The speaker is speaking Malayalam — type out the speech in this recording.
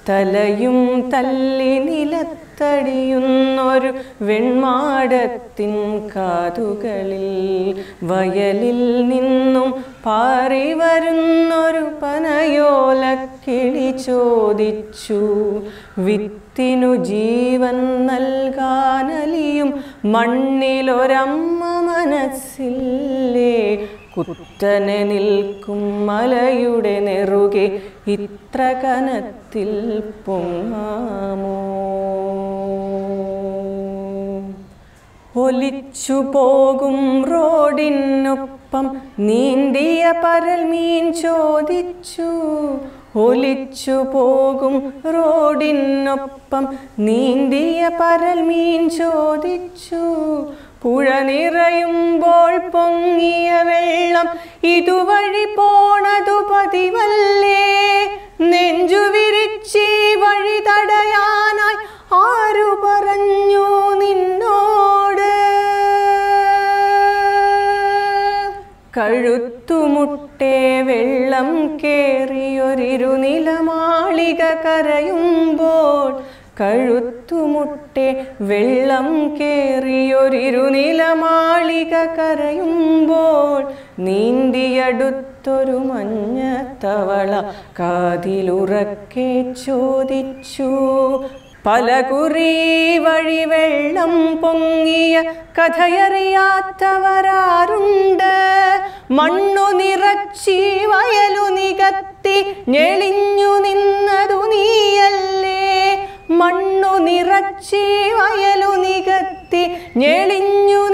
തലയും തല്ലി നിലത്തടിയുന്നൊരു വെൺമാടത്തിൻ കാതുകളിൽ വയലിൽ നിന്നും പാറി വരുന്നൊരു പനയോലക്കിളി ചോദിച്ചു വിത്തിനു ജീവൻ നൽകാനലിയും മണ്ണിലൊരമ്മ മനസ്സില്ലേ കുത്തനെ നിൽക്കും മലയുടെ നെറുകെ ഇത്ര കനത്തിൽ പൊങ്ങാമോ ഒലിച്ചു പോകും റോഡിനൊപ്പം നീന്തിയ പരൽ മീൻ ചോദിച്ചു ഒലിച്ചു പോകും റോഡിനൊപ്പം നീന്തിയ പരൽ മീൻ ചോദിച്ചു പുഴ നിറയുമ്പോൾ പൊങ്ങിയ വെള്ളം ഇതുവഴി പോണതു പതിവല്ലേ നെഞ്ചു വിരിച്ചി വഴി തടയാനായി ആരു പറഞ്ഞു നിന്നോട് കഴുത്തുമുട്ടേ വെള്ളം കേറിയൊരിരുനിലമാളിക കരയുമ്പോൾ കഴുത്തുമുട്ടെ വെള്ളം കേറിയൊരിരുനിലമാളിക കരയുമ്പോൾ നീന്തിയടുത്തൊരു മഞ്ഞ തവള കാതിലുറക്കെ ചോദിച്ചു പല കുറി വഴി വെള്ളം പൊങ്ങിയ കഥയറിയാത്തവരാറുണ്ട് മണ്ണു നിറച്ചി വയലു നികത്തി ഞെളിഞ്ഞു നിന്നതു നീയല്ലേ മണ്ണു നിറച്ചി വയലു നികത്തി ഞെളിഞ്ഞു